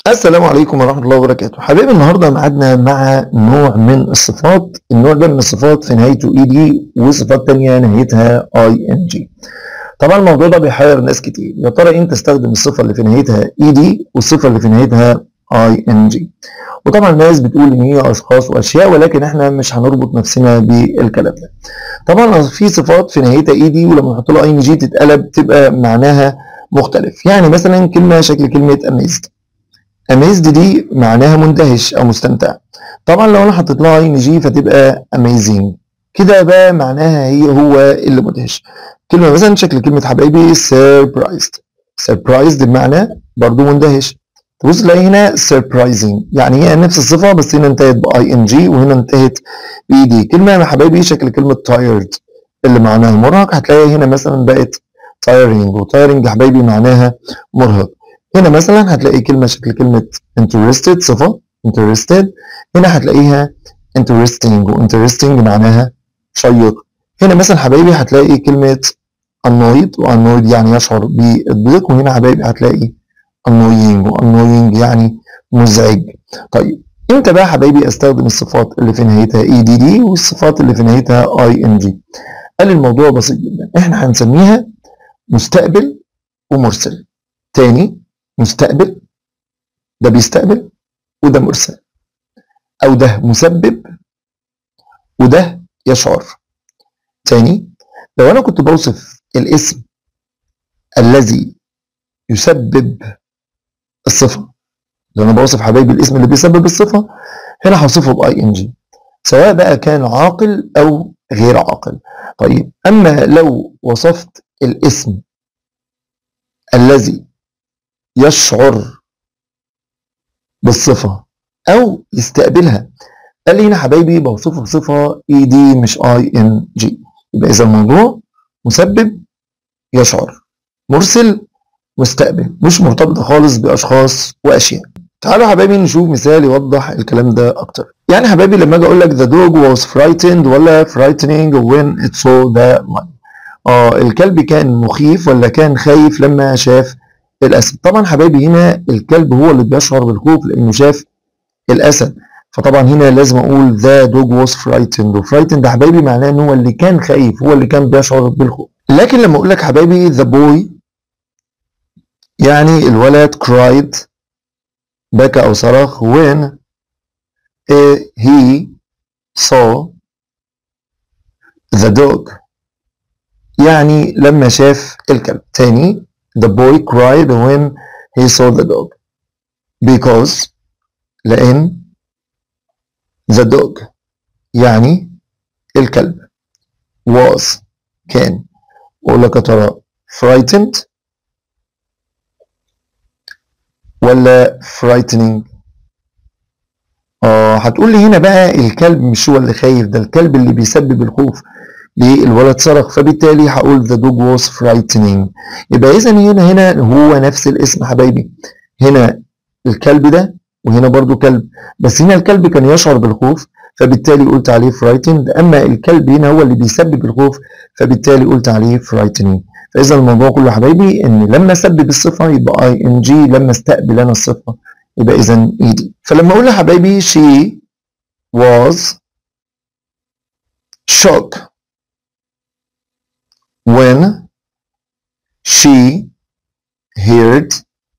السلام عليكم ورحمة الله وبركاته حبايبي النهاردة معادنا مع نوع من الصفات النوع ده من الصفات في نهايته اي دي وصفات تانية نهايتها اي ان جي طبعا الموضوع ده بيحير ناس كتير يا ترى امتى استخدم الصفة اللي في نهايتها اي دي والصفة اللي في نهايتها اي ان جي وطبعا الناس بتقول ان هي اشخاص واشياء ولكن احنا مش هنربط نفسنا بالكلام ده طبعا في صفات في نهايتها اي دي ولما نحط لها اي ان جي تتقلب تبقى معناها مختلف يعني مثلا كلمة شكل كلمة amazed amazed دي معناها مندهش او مستمتع طبعا لو انا حطيت لها ان جي فتبقى amazing كده بقى معناها هي هو اللي مدهش كلمه مثلا شكل كلمه حبايبي surprised surprised بمعنى برضو مندهش تبص تلاقي هنا surprising يعني هي نفس الصفه بس هنا انتهت باي ان جي وهنا انتهت باي دي كلمه يا حبايبي شكل كلمه tired اللي معناها مرهق هتلاقي هنا مثلا بقت tiring وtiring يا حبايبي معناها مرهق هنا مثلا هتلاقي كلمة شكل كلمة interested صفة interested هنا هتلاقيها interesting و interesting معناها شيق هنا مثلا حبايبي هتلاقي كلمة annoyed و annoyed يعني يشعر بالضيق وهنا حبايبي هتلاقي annoying و annoying يعني مزعج طيب امتى بقى حبايبي استخدم الصفات اللي في نهايتها اي دي دي والصفات اللي في نهايتها اي ان جي قال الموضوع بسيط جدا احنا هنسميها مستقبل ومرسل تاني مستقبل ده بيستقبل وده مرسل او ده مسبب وده يشعر تاني لو انا كنت بوصف الاسم الذي يسبب الصفة لو انا بوصف حبايبي الاسم اللي بيسبب الصفة هنا هوصفه باي ان جي سواء بقى كان عاقل او غير عاقل طيب اما لو وصفت الاسم الذي يشعر بالصفة أو يستقبلها قال لي هنا حبايبي بوصفه بصفة اي دي مش اي ان جي يبقى إذا الموضوع مسبب يشعر مرسل مستقبل مش مرتبطة خالص بأشخاص وأشياء تعالوا يا حبايبي نشوف مثال يوضح الكلام ده أكتر يعني حبايبي لما أجي أقول لك the dog was frightened ولا frightening when it saw the lion اه الكلب كان مخيف ولا كان خايف لما شاف الاسد طبعا حبايبي هنا الكلب هو اللي بيشعر بالخوف لانه شاف الاسد فطبعا هنا لازم اقول ذا دوج واز frightened وفرايتند يا حبايبي معناه ان هو اللي كان خايف هو اللي كان بيشعر بالخوف لكن لما اقول لك حبايبي ذا بوي يعني الولد cried بكى او صرخ when he saw the dog يعني لما شاف الكلب تاني The boy cried when he saw the dog because لأن the dog يعني الكلب was كان أقول لك يا ترى frightened ولا frightening اه هتقول لي هنا بقى الكلب مش هو اللي خايف ده الكلب اللي بيسبب الخوف ليه الولد صرخ فبالتالي هقول the dog was frightening يبقى اذا هنا هنا هو نفس الاسم حبايبي هنا الكلب ده وهنا برضو كلب بس هنا الكلب كان يشعر بالخوف فبالتالي قلت عليه frightened اما الكلب هنا هو اللي بيسبب الخوف فبالتالي قلت عليه frightening فاذا الموضوع كله حبايبي ان لما اسبب الصفه يبقى اي ان جي لما استقبل انا الصفه يبقى اذا اي دي فلما اقول لحبايبي she was shocked when she heard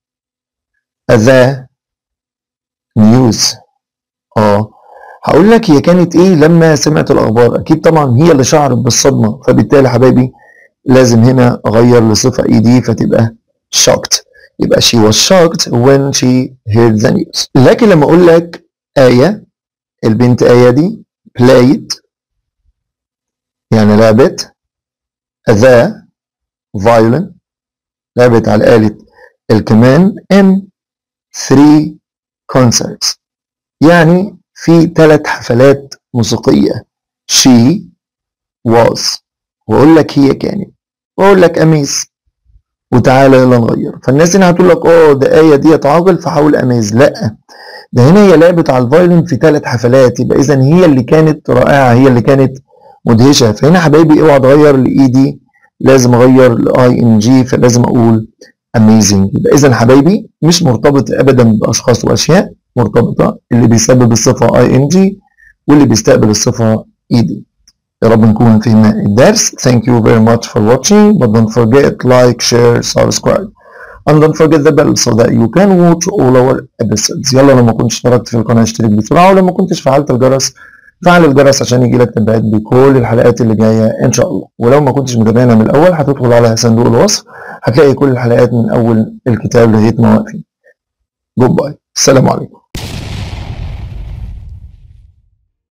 the news اه هقول لك هي كانت ايه لما سمعت الاخبار اكيد طبعا هي اللي شعرت بالصدمه فبالتالي حبايبي لازم هنا اغير لصفه اي دي فتبقى shocked يبقى she was shocked when she heard the news لكن لما اقول لك آية البنت آية دي played يعني لعبت the violin لعبت على آلة الكمان in three concerts يعني في ثلاث حفلات موسيقية she was وأقول لك هي كانت وأقول لك أميز وتعالى يلا نغير فالناس هنا هتقول لك اه ده آية دي عاقل فحاول أميز لا ده هنا هي لعبت على الفايلن في ثلاث حفلات يبقى إذا هي اللي كانت رائعة هي اللي كانت مدهشه فهنا حبايبي اوعى تغير لاي دي لازم اغير لاي ان جي فلازم اقول amazing يبقى اذا حبايبي مش مرتبط ابدا باشخاص واشياء مرتبطه اللي بيسبب الصفه ing واللي بيستقبل الصفه ed يا رب نكون فهمنا الدرس thank you very much for watching but don't forget like share subscribe and don't forget the bell so that you can watch all our episodes يلا لو ما كنتش اشتركت في القناه اشترك بسرعه ولو ما كنتش فعلت الجرس فعل الجرس عشان يجي لك تنبيهات بكل الحلقات اللي جايه ان شاء الله ولو ما كنتش متابعنا من الاول هتدخل على صندوق الوصف هتلاقي كل الحلقات من اول الكتاب لغايه ما واقفين جود باي السلام عليكم